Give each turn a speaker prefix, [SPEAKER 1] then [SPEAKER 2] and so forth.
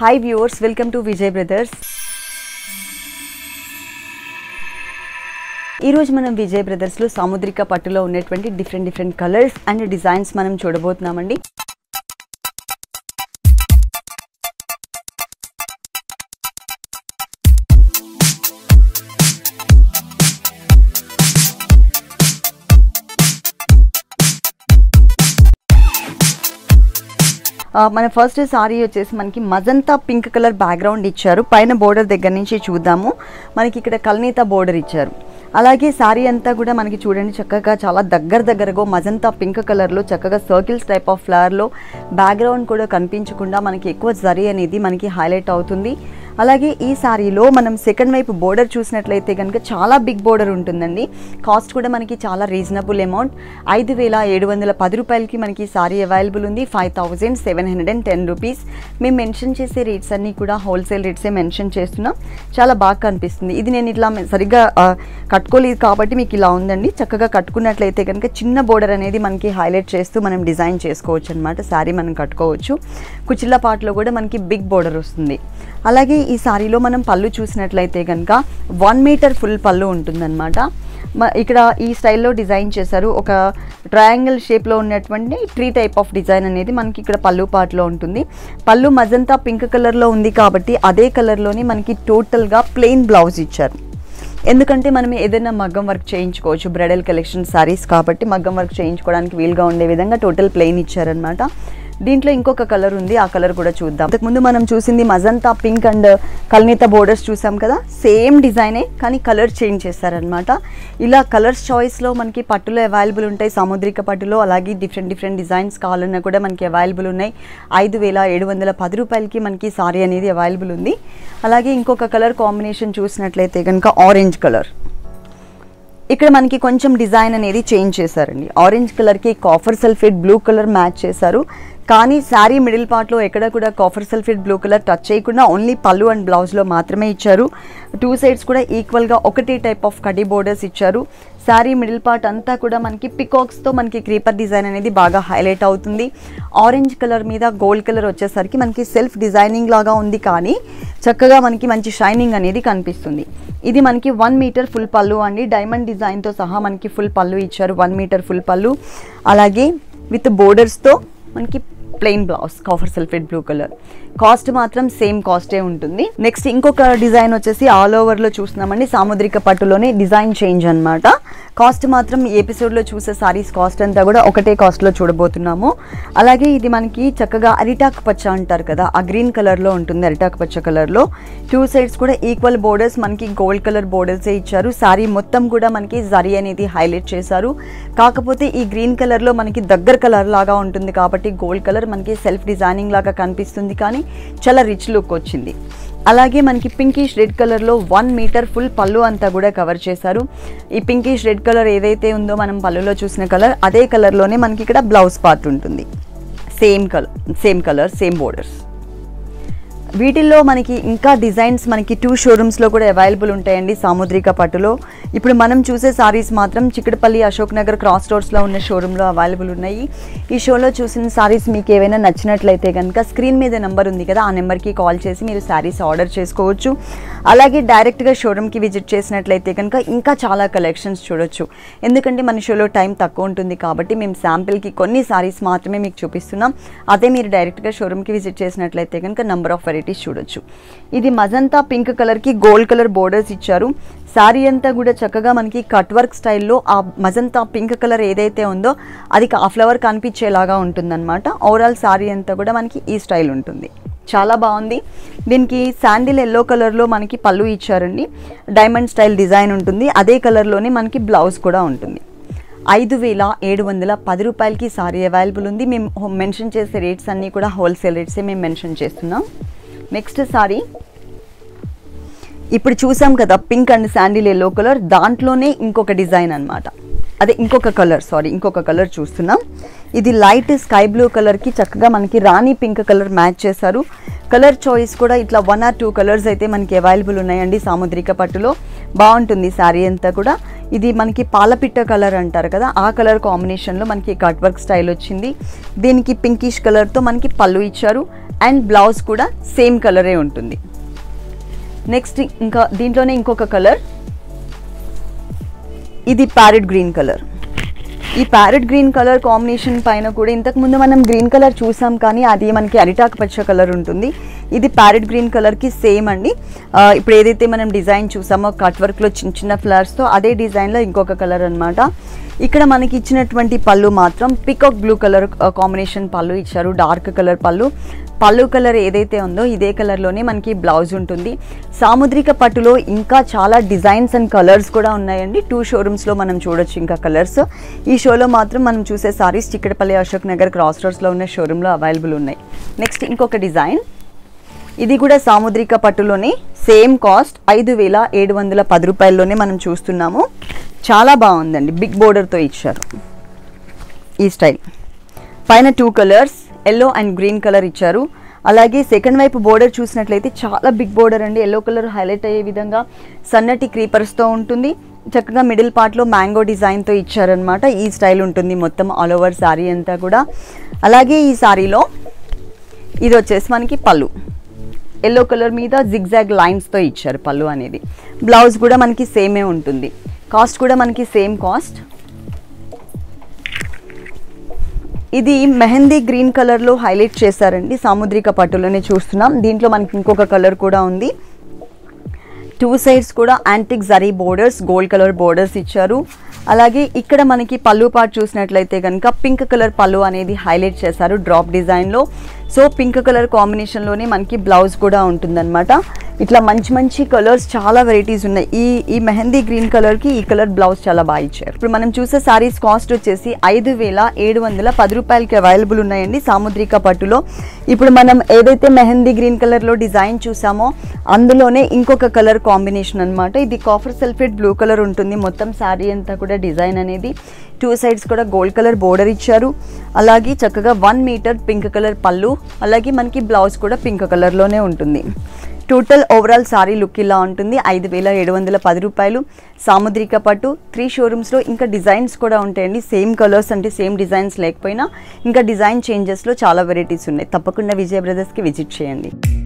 [SPEAKER 1] hi viewers welcome to Vijay brothers ఈరోజు మనం విజయ్ బ్రదర్స్లో సాముద్రిక పట్టులో ఉన్నటువంటి different different colours and designs మనం చూడబోతున్నామండి ఆ, మన ఫస్ట్ సారీ వచ్చేసి మనకి మజంతా పింక్ కలర్ బ్యాక్గ్రౌండ్ ఇచ్చారు పైన బోర్డర్ దగ్గర నుంచి చూద్దాము మనకి ఇక్కడ కల్నీత బోర్డర్ ఇచ్చారు అలాగే సారీ అంతా కూడా మనకి చూడండి చక్కగా చాలా దగ్గర దగ్గరగా మజంతా పింక్ కలర్లో చక్కగా సర్కిల్స్ టైప్ ఆఫ్ ఫ్లవర్లో బ్యాక్గ్రౌండ్ కూడా కనిపించకుండా మనకి ఎక్కువ జరీ అనేది మనకి హైలైట్ అవుతుంది అలాగే ఈ సారీలో మనం సెకండ్ వైపు బోర్డర్ చూసినట్లయితే కనుక చాలా బిగ్ బోర్డర్ ఉంటుందండి కాస్ట్ కూడా మనకి చాలా రీజనబుల్ అమౌంట్ ఐదు వేల ఏడు వందల పది రూపాయలకి మనకి సారీ అవైలబుల్ ఉంది five thousand seven hundred and ten rupees మేము మెన్షన్ చేసే రేట్స్ అన్నీ కూడా హోల్సేల్ రేట్సే మెన్షన్ చేస్తున్నాం చాలా బాగా కనిపిస్తుంది ఇది నేను ఇట్లా సరిగ్గా ఆ, కట్టుకోలేదు కాబట్టి మీకు ఇలా ఉందండి చక్కగా కట్టుకున్నట్లయితే కనుక చిన్న బోర్డర్ అనేది మనకి హైలైట్ చేస్తూ మనం డిజైన్ చేసుకోవచ్చు అనమాట శారీ మనం కట్టుకోవచ్చు కుచిల్ల పాటలో కూడా మనకి బిగ్ బోర్డర్ వస్తుంది అలాగే ఈ సారీలో మనం పళ్ళు చూసినట్లయితే కనుక వన్ మీటర్ ఫుల్ పళ్ళు ఉంటుందన్నమాట మ- ఇక్కడ ఈ స్టైల్లో డిజైన్ చేశారు ఒక ట్రయాంగిల్ షేప్లో ఉన్నటువంటి ట్రీ టైప్ ఆఫ్ డిజైన్ అనేది మనకి ఇక్కడ పళ్ళు పాటలో ఉంటుంది పళ్ళు మజంతా పింక్ కలర్లో ఉంది కాబట్టి అదే కలర్లోనే మనకి టోటల్గా ప్లెయిన్ బ్లౌజ్ ఇచ్చారు ఎందుకంటే మనం ఏదైనా మగ్గం వర్క్ చేయించుకోవచ్చు బ్రైడల్ కలెక్షన్ సారీస్ కాబట్టి మగ్గం వర్క్ చేయించుకోవడానికి వీలుగా ఉండే విధంగా టోటల్ ప్లెయిన్ ఇచ్చారనమాట దీంట్లో ఇంకొక కలర్ ఉంది ఆ కలర్ కూడా చూద్దాం ఇంతకుముందు మనం చూసింది మజంతా పింక్ అండ్ కల్నీత బోర్డర్స్ చూసాం కదా సేమ్ డిజైనే కానీ కలర్ చేంజ్ చేశారనమాట ఇలా కలర్స్ చాయిస్లో మనకి పట్టులో అవైలబుల్ ఉంటాయి సాముద్రిక పట్టులో అలాగే డిఫరెంట్ డిఫరెంట్ డిజైన్స్ కావాలన్నా కూడా మనకి అవైలబుల్ ఉన్నాయి ఐదు వేల ఏడు వందల పది రూపాయలకి మనకి సారీ అనేది అవైలబుల్ ఉంది అలాగే ఇంకొక కలర్ కాంబినేషన్ చూసినట్లయితే కనుక ఆరెంజ్ కలర్ ఇక్కడ మనకి కొంచెం డిజైన్ అనేది చేంజ్ చేశారండి ఆరెంజ్ కలర్కి copper sulphate blue colour match చేశారు కానీ శారీ మిడిల్ పార్ట్లో ఎక్కడ కూడా copper sulphate blue colour touch చేయకుండా ఓన్లీ పళ్ళు అండ్ బ్లౌజ్లో మాత్రమే ఇచ్చారు టూ సైడ్స్ కూడా ఈక్వల్గా ఒకటే టైప్ ఆఫ్ కటీ బోర్డర్స్ ఇచ్చారు శారీ మిడిల్ పార్ట్ అంతా కూడా మనకి పికాక్స్తో మనకి క్రీపర్ డిజైన్ అనేది బాగా హైలైట్ అవుతుంది ఆరెంజ్ కలర్ మీద గోల్డ్ కలర్ వచ్చేసరికి మనకి సెల్ఫ్ డిజైనింగ్ లాగా ఉంది కానీ చక్కగా మనకి మంచి షైనింగ్ అనేది కనిపిస్తుంది ఇది మనకి వన్ మీటర్ ఫుల్ పళ్ళు అండి డైమండ్ డిజైన్తో సహా మనకి ఫుల్ పళ్ళు ఇచ్చారు వన్ మీటర్ ఫుల్ పళ్ళు అలాగే విత్ బోర్డర్స్తో మనకి plain blouse copper sulphate blue colour cost మాత్రం సేమ్ కాస్టే ఉంటుంది నెక్స్ట్ ఇంకొక డిజైన్ వచ్చేసి ఆల్ ఓవర్లో చూస్తున్నామండి సాముద్రిక పట్టులోనే డిజైన్ చేంజ్ అన్నమాట కాస్ట్ మాత్రం ఈ ఎపిసోడ్లో చూసే సారీస్ కాస్ట్ అంతా కూడా ఒకటే కాస్ట్లో చూడబోతున్నాము అలాగే ఇది మనకి చక్కగా అరిటాక్ పచ్చ అంటారు కదా ఆ గ్రీన్ కలర్లో ఉంటుంది అరిటాక్ పచ్చ కలర్లో టూ సైడ్స్ కూడా ఈక్వల్ బోర్డర్స్ మనకి గోల్డ్ కలర్ బోర్డర్సే ఇచ్చారు సారీ మొత్తం కూడా మనకి జరీ అనేది హైలైట్ చేశారు కాకపోతే ఈ గ్రీన్ కలర్లో మనకి దగ్గర కలర్ లాగా ఉంటుంది కాబట్టి గోల్డ్ కలర్ మనకి సెల్ఫ్ డిజైనింగ్ లాగా కనిపిస్తుంది కానీ చాలా రిచ్ లుక్ వచ్చింది అలాగే మనకి పింకిష్ రెడ్ కలర్లో వన్ మీటర్ ఫుల్ పళ్ళు అంతా కూడా కవర్ చేశారు ఈ పింకిష్ రెడ్ కలర్ ఏదైతే ఉందో మనం పళ్ళులో చూసిన కలర్ అదే కలర్లోనే మనకి ఇక్కడ బ్లౌజ్ పార్ట్ ఉంటుంది same colour same colour same borders వీటిల్లో మనకి ఇంకా డిజైన్స్ మనకి టూ షోరూమ్స్లో కూడా అవైలబుల్ ఉంటాయండి సాముద్రిక పట్టులో ఇప్పుడు మనం చూసే సారీస్ మాత్రం చిక్కడపల్లి అశోక్ నగర్ క్రాస్ రోడ్స్లో ఉన్న షోరూంలో అవైలబుల్ ఉన్నాయి ఈ షోలో చూసిన సారీస్ మీకు ఏవైనా నచ్చినట్లయితే కనుక స్క్రీన్ మీద నెంబర్ ఉంది కదా ఆ నెంబర్కి కాల్ చేసి మీరు సారీస్ ఆర్డర్ చేసుకోవచ్చు అలాగే డైరెక్ట్గా షోరూమ్కి విజిట్ చేసినట్లయితే కనుక ఇంకా చాలా కలెక్షన్స్ చూడొచ్చు ఎందుకంటే మన షోలో టైం తక్కువ ఉంటుంది కాబట్టి మేము శాంపిల్కి కొన్ని సారీస్ మాత్రమే మీకు చూపిస్తున్నాం అదే మీరు డైరెక్ట్గా షోరూమ్కి విజిట్ చేసినట్లయితే కనుక నంబర్ ఆఫ్ వెరైటీస్ చూడొచ్చు ఇది మజంతా పింక్ కలర్కి గోల్డ్ కలర్ బోర్డర్స్ ఇచ్చారు శారీ అంతా కూడా చక్కగా మనకి కట్ వర్క్ స్టైల్లో ఆ మజంతా పింక్ కలర్ ఏదైతే ఉందో అది ఆ ఫ్లవర్ కనిపించేలాగా ఉంటుందన్నమాట ఓవరాల్ శారీ అంతా కూడా మనకి ఈ స్టైల్ ఉంటుంది చాలా బాగుంది దీనికి శాండిల్ ఎల్లో కలర్లో మనకి పళ్ళు ఇచ్చారండి డైమండ్ స్టైల్ డిజైన్ ఉంటుంది అదే కలర్లోనే మనకి బ్లౌజ్ కూడా ఉంటుంది ఐదు వేల ఏడు వందల పది రూపాయలకి సారీ అవైలబుల్ ఉంది మేము హో- మెన్షన్ చేసే రేట్స్ అన్నీ కూడా హోల్సేల్ రేట్సే మేము మెన్షన్ చేస్తున్నాం నెక్స్ట్ సారీ ఇప్పుడు చూసాం కదా pink and sandal yellow colour దాంట్లోనే ఇంకొక డిజైన్ అన్నమాట అదే ఇంకొక కలర్ సారీ ఇంకొక కలర్ చూస్తున్నాం ఇది లైట్ స్కై బ్లూ కలర్కి చక్కగా మనకి రాణి పింక్ కలర్ మ్యాచ్ చేశారు కలర్ చాయిస్ కూడా ఇట్లా వన్ ఆర్ టూ కలర్స్ అయితే మనకి అవైలబుల్ ఉన్నాయండి సాముద్రిక పట్టులో బాగుంటుంది శారీ అంతా కూడా ఇది మనకి పాలపిట్ట కలర్ అంటారు కదా ఆ కలర్ కాంబినేషన్లో మనకి కట్ వర్క్ స్టైల్ వచ్చింది దీనికి పింకిష్ కలర్తో మనకి పళ్ళు ఇచ్చారు అండ్ బ్లౌజ్ కూడా సేమ్ కలరే ఉంటుంది నెక్స్ట్ ఇంకా దీంట్లోనే ఇంకొక కలర్ ఇది ప్యారెట్ గ్రీన్ కలర్ ఈ ప్యారెట్ గ్రీన్ కలర్ కాంబినేషన్ పైన కూడా ఇంతకు ముందు మనం గ్రీన్ కలర్ చూసాం కానీ అది మనకి అరిటాకు పచ్చ కలర్ ఉంటుంది ఇది ప్యారెట్ గ్రీన్ కలర్కి సేమ్ అండి ఆ, ఇప్పుడు ఏదైతే మనం డిజైన్ చూసామో కట్ వర్క్లో చిన్న చిన్న ఫ్లవర్స్తో అదే డిజైన్లో ఇంకొక కలర్ అన్నమాట ఇక్కడ మనకి ఇచ్చినటువంటి పళ్ళు మాత్రం పికాక్ బ్లూ కలర్ కాంబినేషన్ పళ్ళు ఇచ్చారు డార్క్ కలర్ పళ్ళు పళ్ళు కలర్ ఏదైతే ఉందో ఇదే కలర్లోనే మనకి బ్లౌజ్ ఉంటుంది సాముద్రిక పట్టులో ఇంకా చాలా డిజైన్స్ అండ్ కలర్స్ కూడా ఉన్నాయండి టూ షోరూమ్స్లో మనం చూడొచ్చు ఇంకా కలర్స్ ఈ షోలో మాత్రం మనం చూసే సారీస్ చిక్కడపల్లి అశోక్ నగర్ క్రాస్ రోడ్స్లో ఉన్న షోరూంలో అవైలబుల్ ఉన్నాయి నెక్స్ట్ ఇంకొక డిజైన్ ఇది కూడా సాముద్రిక పట్టులోనే సేమ్ కాస్ట్ ఐదు వేల ఏడు వందల పది రూపాయల్లోనే మనం చూస్తున్నాము చాలా బాగుందండి బిగ్ బోర్డర్తో ఇచ్చారు ఈ స్టైల్ పైన two colours yellow and green colour ఇచ్చారు అలాగే సెకండ్ వైపు బోర్డర్ చూసినట్లయితే చాలా బిగ్ బోర్డర్ అండి ఎల్లో కలర్ హైలైట్ అయ్యే విధంగా సన్నటి క్రీపర్స్తో ఉంటుంది చక్కగా మిడిల్ పార్ట్లో మ్యాంగో డిజైన్తో ఇచ్చారనమాట ఈ స్టైల్ ఉంటుంది మొత్తం ఆల్ ఓవర్ శారీ అంతా కూడా అలాగే ఈ శారీలో ఇది వచ్చేసి మనకి పళ్ళు ఎల్లో కలర్ మీద జిగ్జాగ్ లైన్స్తో ఇచ్చారు పళ్ళు అనేది బ్లౌజ్ కూడా మనకి సేమే ఉంటుంది కాస్ట్ కూడా మనకి సేమ్ కాస్ట్ ఇది మెహందీ గ్రీన్ కలర్లో హైలైట్ చేశారండి సాముద్రిక పట్టులోనే చూస్తున్నాం దీంట్లో మనకి ఇంకొక కలర్ కూడా ఉంది టూ సైడ్స్ కూడా antique zari borders gold colour borders ఇచ్చారు అలాగే ఇక్కడ మనకి పళ్ళు పార్ట్ చూసినట్లయితే కనుక పింక్ కలర్ పళ్ళు అనేది హైలైట్ చేశారు డ్రాప్ డిజైన్లో సో పింక్ కలర్ కాంబినేషన్లోనే మనకి బ్లౌజ్ కూడా ఉంటుందన్నమాట ఇట్లా మంచి మంచి కలర్స్ చాలా వెరైటీస్ ఉన్నాయి ఈ ఈ మెహందీ గ్రీన్ కలర్కి ఈ కలర్ బ్లౌజ్ చాలా బాగా ఇచ్చారు ఇప్పుడు మనం చూసే సారీస్ కాస్ట్ వచ్చేసి ఐదు వేల ఏడు వందల పది రూపాయలకి అవైలబుల్ ఉన్నాయండి సాముద్రిక పట్టులో ఇప్పుడు మనం ఏదైతే మెహందీ గ్రీన్ కలర్లో డిజైన్ చూసామో అందులోనే ఇంకొక కలర్ కాంబినేషన్ అన్నమాట ఇది కాఫర్ సల్ఫేట్ బ్లూ కలర్ ఉంటుంది మొత్తం శారీ అంతా కూడా డిజైన్ అనేది టూ సైడ్స్ కూడా గోల్డ్ కలర్ బోర్డర్ ఇచ్చారు అలాగే చక్కగా వన్ మీటర్ పింక్ కలర్ పళ్ళు అలాగే మనకి బ్లౌజ్ కూడా పింక్ కలర్లోనే ఉంటుంది టోటల్ ఓవరాల్ సారీ లుక్ ఇలా ఉంటుంది ఐదు వేల ఏడు వందల పది రూపాయలు సాముద్రిక పట్టు త్రీ షోరూమ్స్లో ఇంకా డిజైన్స్ కూడా ఉంటాయండి సేమ్ కలర్స్ అంటే సేమ్ డిజైన్స్ లేకపోయినా ఇంకా డిజైన్ చేంజెస్లో చాలా వెరైటీస్ ఉన్నాయి తప్పకుండా విజయ బ్రదర్స్కి విజిట్ చేయండి